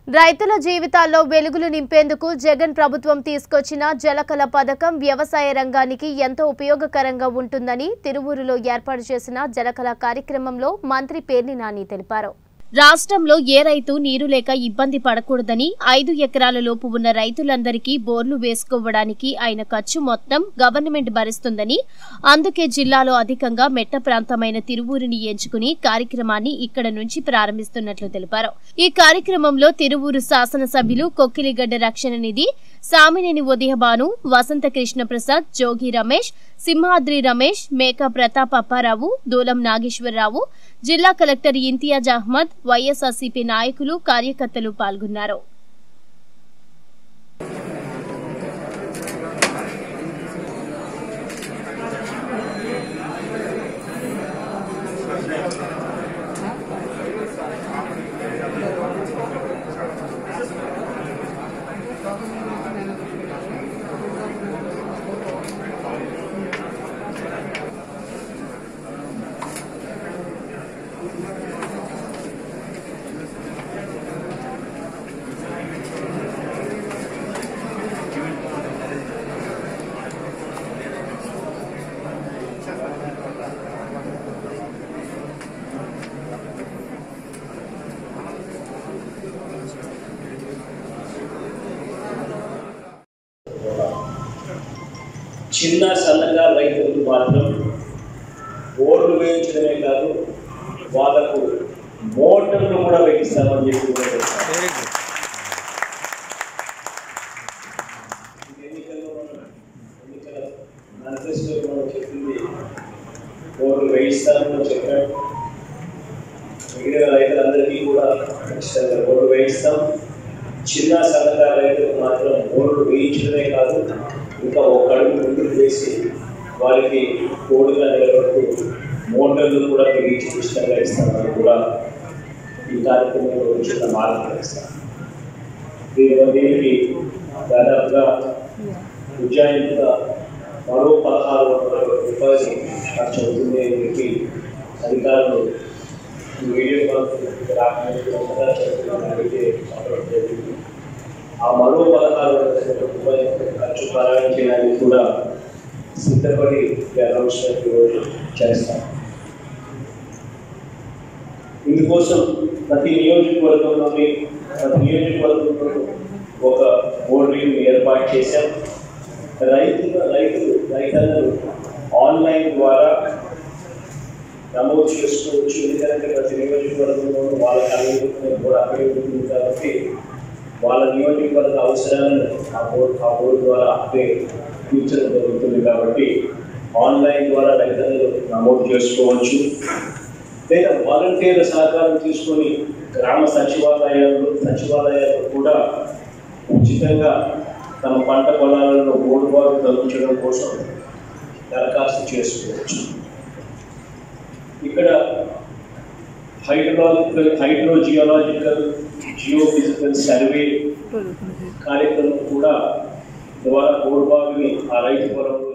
రైతుల జీవితాల్లో వెలుగులు నింపేందుకు జగన్ ప్రభుత్వం తీసుకొచ్చిన జలకళ పథకం వ్యవసాయ రంగానికి ఎంతో ఉపయోగకరంగా ఉంటుందని తిరువూరులో ఏర్పాటు చేసిన జలకళ కార్యక్రమంలో మంత్రి పేర్ని నాని తెలిపారు రాష్ట్రంలో ఏ రైతు నీరు లేక ఇబ్బంది పడకూడదని ఐదు ఎకరాల లోపు ఉన్న రైతులందరికీ బోర్లు వేసుకోవడానికి ఆయన ఖర్చు మొత్తం గవర్నమెంట్ భరిస్తుందని అందుకే జిల్లాలో అధికంగా మెట్ట ప్రాంతమైన తిరువూరుని ఎంచుకుని కార్యక్రమాన్ని ఇక్కడ నుంచి ప్రారంభిస్తున్నట్లు తెలిపారు ఈ కార్యక్రమంలో తిరువూరు శాసనసభ్యులు కొక్కిలిగడ్డ రక్షణ నిధి సామినేని ఉదయభాను వసంత కృష్ణ ప్రసాద్ జోగి రమేష్ సింహాద్రి రమేష్ మేకా ప్రతాప్ అప్పారావు దూలం నాగేశ్వరరావు జిల్లా కలెక్టర్ ఇంతియాజ్ అహ్మద్ వైఎస్ఆర్సీపీ నాయకులు కార్యకర్తలు పాల్గొన్నారు చిన్న సన్నకారు రైతులకు మాత్రం బోర్లు వేయించడమే కాదు వాళ్ళకు మోటార్లు కూడా వేయిస్తామని చెప్పి కూడా చెప్పారు. ఇది ఎన్నికల్లో మనం ఎన్నికల మేనిఫెస్టోలో మనం చెప్పింది బోర్లు వేయిస్తామని చెప్పాడు మిగిలిన రైతులందరికీ కూడా ఖచ్చితంగా బోర్లు వేయిస్తాం చిన్న సన్నకారు రైతులకు మాత్రం బోర్లు వేయించడమే కాదు ఇంకా ఒక అడుగు ముందుకు వేసి వారికి తోడుగా నిలబడుతూ మోటార్లు కూడా తిరిగి ఉచితంగా ఇస్తామని కూడా ఈ కార్యక్రమంలో ఉచిత మార్పు ఇస్తాం దీని దీనికి దాదాపుగా ఉజ్జాయింపుగా మరో పదహారు వందల రూపాయలు ఖర్చు అవుతుంది అని చెప్పి అధికారులు ఈ వీడియో కాన్ఫరెన్స్ రాకుండా అడిగితే చెప్పడం జరిగింది ఆ మరో పదహారు వందల రూపాయలు ఖర్చు ప్రారంభించడానికి కూడా సిద్ధపడి ఈ అనౌన్స్మెంట్ ఈరోజు చేస్తాం ఇందుకోసం ప్రతి నియోజకవర్గంలోని ప్రతి నియోజకవర్గంలో ఒక బోర్డింగ్ ఏర్పాటు చేశాం రైతులు రైతులు రైతులను ఆన్లైన్ ద్వారా నమోదు చేసుకోవచ్చు ఎందుకంటే ప్రతి నియోజకవర్గంలోనూ వాళ్ళకి అభివృద్ధి కూడా అభివృద్ధి ఉంది కాబట్టి వాళ్ళ నియోజకవర్గ అవసరాలను ఆ బోర్డు ఆ బోర్డు ద్వారా అప్డే తీర్చడం జరుగుతుంది కాబట్టి ఆన్లైన్ ద్వారా రైతులు నమోదు చేసుకోవచ్చు లేదా వాలంటీర్ల సహకారం తీసుకొని గ్రామ సచివాలయాలు సచివాలయాలు కూడా ఉచితంగా తమ పంట పొలాలలో బోర్డు బాగు తగ్గించడం కోసం దరఖాస్తు చేసుకోవచ్చు ఇక్కడ హైడ్రాలజికల్ హైడ్రోజియోలాజికల్ జియోఫిజికల్ సర్వే కార్యక్రమం కూడా ద్వారా బోర్బావిని ఆ రైతు పొలంలో